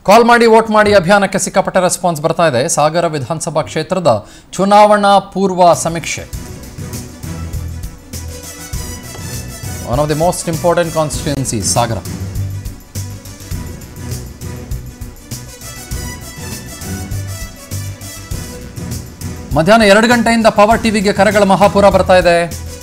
ಕಾಲ್ ಮಾಡಿ ವೋಟ್ ಮಾಡಿ ಅಭಿಯಾನಕ್ಕೆ ಸಿಕ್ಕಾಪಟ್ಟೆ ರೆಸ್ಪಾನ್ಸ್ ಬರ್ತಾ ಇದೆ ಸಾಗರ ವಿಧಾನಸಭಾ ಕ್ಷೇತ್ರದ ಚುನಾವಣಾ ಪೂರ್ವ ಸಮೀಕ್ಷೆ one of the most important constituency Sagar ಮಧ್ಯಾಹ್ನ ಎರಡು ಗಂಟೆಯಿಂದ ಪವರ್ ಟಿವಿಗೆ ಕರೆಗಳ ಮಹಾಪುರ ಬರ್ತಾ ಇದೆ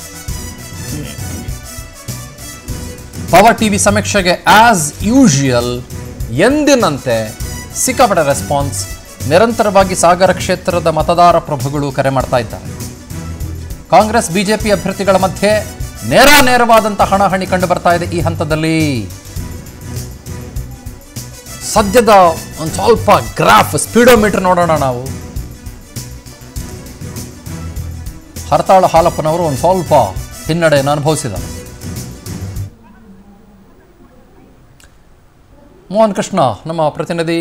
ಪವರ್ ಟಿವಿ ಸಮೀಕ್ಷೆಗೆ ಆಸ್ ಯೂಶುವಲ್ ಎಂದಿನಂತೆ ಸಿಕ್ಕಾಪಟ್ಟೆ ರೆಸ್ಪಾನ್ಸ್ ನಿರಂತರವಾಗಿ ಸಾಗರ ಕ್ಷೇತ್ರದ ಮತದಾರ ಪ್ರಭುಗಳು ಕರೆ ಮಾಡ್ತಾ ಇದ್ದಾರೆ ಕಾಂಗ್ರೆಸ್ ಬಿಜೆಪಿ ಅಭ್ಯರ್ಥಿಗಳ ಮಧ್ಯೆ ನೇರ ನೇರವಾದಂಥ ಹಣಾಹಣಿ ಕಂಡು ಬರ್ತಾ ಇದೆ ಈ ಹಂತದಲ್ಲಿ ಸದ್ಯದ ಒಂದು ಸ್ವಲ್ಪ ಗ್ರಾಫ್ ಸ್ಪೀಡೋಮೀಟರ್ ನೋಡೋಣ ನಾವು ಹರತಾಳ ಹಾಲಪ್ಪನವರು ಒಂದು ಸ್ವಲ್ಪ ಹಿನ್ನಡೆಯನ್ನು ಅನುಭವಿಸಿದ್ದಾರೆ ಮೋಹನ್ ಕೃಷ್ಣ ನಮ್ಮ ಪ್ರತಿನಿಧಿ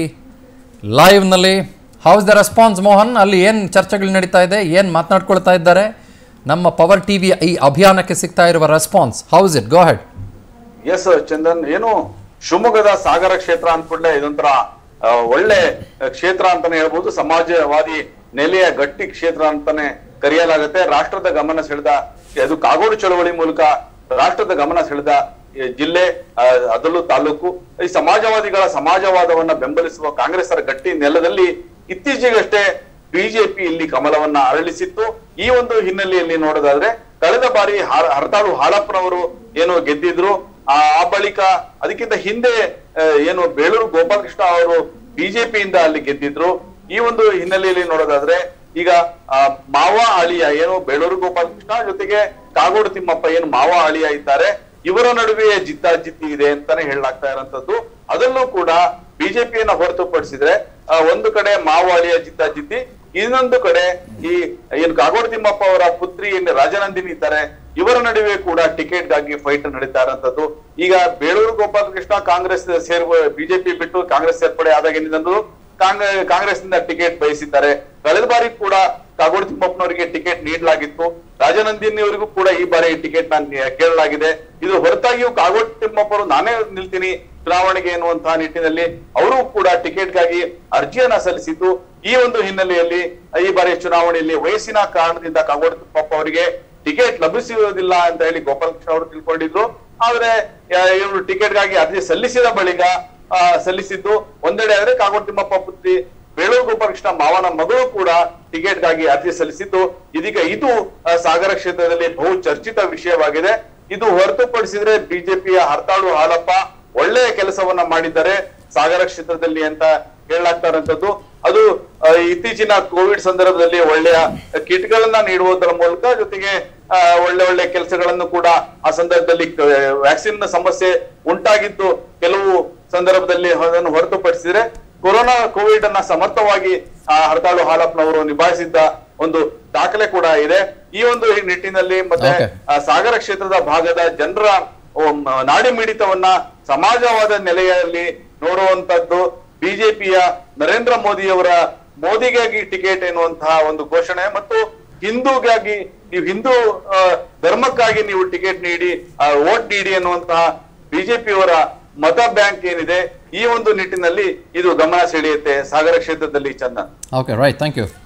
ಲೈವ್ನಲ್ಲಿ ಹೌಸ್ ದ ರೆಸ್ಪಾನ್ಸ್ ಮೋಹನ್ ಅಲ್ಲಿ ಏನು ಚರ್ಚೆಗಳು ನಡೀತಾ ಇದೆ ಏನು ಮಾತನಾಡ್ಕೊಳ್ತಾ ಇದ್ದಾರೆ ನಮ್ಮ ಪವರ್ ಟಿವಿ ಈ ಅಭಿಯಾನಕ್ಕೆ ಸಿಗ್ತಾ ಇರುವ response how's it go ahead yes Chandan ಏನು ಶಿವಮೊಗ್ಗದ ಸಾಗರ ಕ್ಷೇತ್ರ ಅಂದ್ಕೊಂಡ್ರೆ ಇದೊಂಥರ ಆ, ಒಳ್ಳೆ ಕ್ಷೇತ್ರ ಅಂತಾನೆ ಹೇಳ್ಬೋದು ಸಮಾಜವಾದಿ ನೆಲೆಯ ಗಟ್ಟಿ ಕ್ಷೇತ್ರ ಅಂತಾನೆ ಕರೆಯಲಾಗುತ್ತೆ ರಾಷ್ಟ್ರದ ಗಮನ ಸೆಳೆದ ಅದು ಕಾಗೋಡು ಚಳವಳಿ ಮೂಲಕ ರಾಷ್ಟ್ರದ ಗಮನ ಸೆಳೆದ ಈ ಜಿಲ್ಲೆ ಆ, ಅದರಲ್ಲೂ ತಾಲೂಕು ಈ ಸಮಾಜವಾದಿಗಳ ಸಮಾಜವಾದವನ್ನ ಬೆಂಬಲಿಸುವ ಕಾಂಗ್ರೆಸ್ಸರ ಗಟ್ಟಿ ನೆಲದಲ್ಲಿ ಇತ್ತೀಚೆಗಷ್ಟೇ ಬಿಜೆಪಿ ಇಲ್ಲಿ ಕಮಲವನ್ನ ಅರಳಿಸಿತ್ತು ಈ ಒಂದು ಹಿನ್ನೆಲೆಯಲ್ಲಿ ನೋಡೋದಾದ್ರೆ ಕಳೆದ ಬಾರಿ ಹಾರ- ಹರತಾಳು ಹಾಲಪ್ಪನವರು ಏನು ಗೆದ್ದಿದ್ರು ಆ ಆ ಬಳಿಕ ಅದಕ್ಕಿಂತ ಹಿಂದೆ ಆ, ಏನು ಬೇಳೂರು ಗೋಪಾಲಕೃಷ್ಣ ಅವರು ಬಿಜೆಪಿಯಿಂದ ಅಲ್ಲಿ ಗೆದ್ದಿದ್ರು ಈ ಒಂದು ಹಿನ್ನೆಲೆಯಲ್ಲಿ ನೋಡೋದಾದ್ರೆ ಈಗ ಆ, ಮಾವ ಅಳಿಯ ಏನು ಬೇಳೂರು ಗೋಪಾಲಕೃಷ್ಣ ಜೊತೆಗೆ ಕಾಗೋಡು ತಿಮ್ಮಪ್ಪ ಏನು ಮಾವ ಅಳಿಯ ಇದ್ದಾರೆ ಇವರ ನಡುವೆ ಜಿದ್ದಾಜಿದ್ದಿ ಇದೆ ಅಂತಾನೆ ಹೇಳಲಾಗ್ತಾ ಇರೋಂಥದ್ದು ಅದಲ್ಲೂ ಕೂಡ ಬಿಜೆಪಿಯನ್ನ ಹೊರತುಪಡಿಸಿದ್ರೆ ಆ, ಒಂದು ಕಡೆ ಮಾವ ಅಳಿಯ ಜಿದ್ದಾಜಿದ್ದಿ ಇನ್ನೊಂದು ಕಡೆ ಈ ಏನು ಕಾಗೋಡು ತಿಮ್ಮಪ್ಪ ಅವರ ಪುತ್ರಿ ಏನು ರಾಜನಂದಿನಿ ಇದ್ದಾರೆ ಇವರ ನಡುವೆ ಕೂಡ ಟಿಕೆಟ್ ಗಾಗಿ ಫೈಟ್ ನಡೀತಾ ಇರೋಂಥದ್ದು ಈಗ ಬೇಳೂರು ಗೋಪಾಲಕೃಷ್ಣ ಕಾಂಗ್ರೆಸ್ ಸೇರುವ ಬಿಜೆಪಿ ಬಿಟ್ಟು ಕಾಂಗ್ರೆಸ್ ಸೇರ್ಪಡೆ ಆದಾಗಿನಿಂದಲೂ ಕಾಂಗ್ರೆಸ್ ಕಾಂಗ್ರೆಸ್ನಿಂದ ಟಿಕೆಟ್ ಬಯಸಿದ್ದಾರೆ ಕಳೆದ ಬಾರಿ ಕೂಡ ಕಾಗೋಡು ತಿಮ್ಮಪ್ಪನವರಿಗೆ ಟಿಕೆಟ್ ನೀಡಲಾಗಿತ್ತು ರಾಜನಂದಿನಿ ಅವರಿಗೂ ಕೂಡ ಈ ಬಾರಿ ಟಿಕೆಟ್ ಕೇಳಲಾಗಿದೆ ಇದು ಹೊರತಾಗಿಯೂ ಕಾಗೋಡು ತಿಮ್ಮಪ್ಪರು ನಾನೇ ನಿಲ್ತೀನಿ ಚುನಾವಣೆಗೆ ಎನ್ನುವಂತಹ ನಿಟ್ಟಿನಲ್ಲಿ ಅವರು ಕೂಡ ಟಿಕೆಟ್ಗಾಗಿ ಅರ್ಜಿಯನ್ನ ಸಲ್ಲಿಸಿದ್ದು ಈ ಒಂದು ಹಿನ್ನೆಲೆಯಲ್ಲಿ ಈ ಬಾರಿ ಚುನಾವಣೆಯಲ್ಲಿ ವಯಸ್ಸಿನ ಕಾರಣದಿಂದ ಕಾಗೋಡು ತಿಮ್ಮಪ್ಪ ಅವರಿಗೆ ಟಿಕೆಟ್ ಲಭಿಸುವುದಿಲ್ಲ ಅಂತ ಹೇಳಿ ಗೋಪಾಲಕೃಷ್ಣ ಅವರು ತಿಳ್ಕೊಂಡಿದ್ರು ಆದ್ರೆ ಆ, ಇವರು ಟಿಕೆಟ್ಗಾಗಿ ಅರ್ಜಿ ಸಲ್ಲಿಸಿದ ಬಳಿಕ ಆ, ಸಲ್ಲಿಸಿದ್ದು ಒಂದೆಡೆ ಆದ್ರೆ ಕಾಗೋಡು ತಿಮ್ಮಪ್ಪ ಪುತ್ರಿ ಬೇಳೂರು ಗೋಪಾಲಕೃಷ್ಣ ಮಾವನ ಮಗಳು ಕೂಡ ಟಿಕೆಟ್ಗಾಗಿ ಅರ್ಜಿ ಸಲ್ಲಿಸಿದ್ದು ಇದೀಗ ಇದು ಆ, ಸಾಗರ ಕ್ಷೇತ್ರದಲ್ಲಿ ಬಹು ಚರ್ಚಿತ ವಿಷಯವಾಗಿದೆ ಇದು ಹೊರತುಪಡಿಸಿದ್ರೆ ಬಿಜೆಪಿಯ ಹರ್ತಾಳು ಹಾಲಪ್ಪ ಒಳ್ಳೆಯ ಕೆಲಸವನ್ನ ಮಾಡಿದ್ದಾರೆ ಸಾಗರ ಕ್ಷೇತ್ರದಲ್ಲಿ ಅಂತ ಹೇಳಲಾಗ್ತಾ ಇರೋಂಥದ್ದು ಅದು ಆ, ಇತ್ತೀಚಿನ ಕೋವಿಡ್ ಸಂದರ್ಭದಲ್ಲಿ ಒಳ್ಳೆಯ ಕಿಟ್ಗಳನ್ನ ನೀಡುವುದರ ಮೂಲಕ ಜೊತೆಗೆ ಆ, ಒಳ್ಳೆ ಒಳ್ಳೆ ಕೆಲಸಗಳನ್ನು ಕೂಡ ಆ ಸಂದರ್ಭದಲ್ಲಿ ವ್ಯಾಕ್ಸಿನ್ ಸಮಸ್ಯೆ ಉಂಟಾಗಿದ್ದು ಕೆಲವು ಸಂದರ್ಭದಲ್ಲಿ ಅದನ್ನು ಹೊರತುಪಡಿಸಿದ್ರೆ ಕೊರೋನಾ ಕೋವಿಡ್ ಅನ್ನ ಸಮರ್ಥವಾಗಿ ಆ, ಹರತಾಳು ಹಾಲಪ್ಪನವರು ನಿಭಾಯಿಸಿದ್ದ ಒಂದು ದಾಖಲೆ ಕೂಡ ಇದೆ ಈ ಒಂದು ನಿಟ್ಟಿನಲ್ಲಿ ಮತ್ತೆ Okay. ಆ, ಸಾಗರ ಕ್ಷೇತ್ರದ ಭಾಗದ ಜನರ ಉಮ್, ನಾಡಿ ಮಿಡಿತವನ್ನ ಸಮಾಜವಾದ ನೆಲೆಯಲ್ಲಿ ನೋಡುವಂತದ್ದು ಬಿಜೆಪಿಯ ನರೇಂದ್ರ ಮೋದಿಯವರ ಮೋದಿಗಾಗಿ ಟಿಕೆಟ್ ಎನ್ನುವಂತಹ ಒಂದು ಘೋಷಣೆ ಮತ್ತು ಹಿಂದೂಗಾಗಿ ನೀವು ಹಿಂದೂ ಆ, ಧರ್ಮಕ್ಕಾಗಿ ನೀವು ಟಿಕೆಟ್ ನೀಡಿ ವೋಟ್ ನೀಡಿ ಅನ್ನುವಂತಹ ಬಿಜೆಪಿಯವರ ಮತ ಬ್ಯಾಂಕ್ ಏನಿದೆ ಈ ಒಂದು ನಿಟ್ಟಿನಲ್ಲಿ ಇದು ಗಮನ ಸೆಳೆಯುತ್ತೆ ಸಾಗರ ಕ್ಷೇತ್ರದಲ್ಲಿ Chandan okay right thank you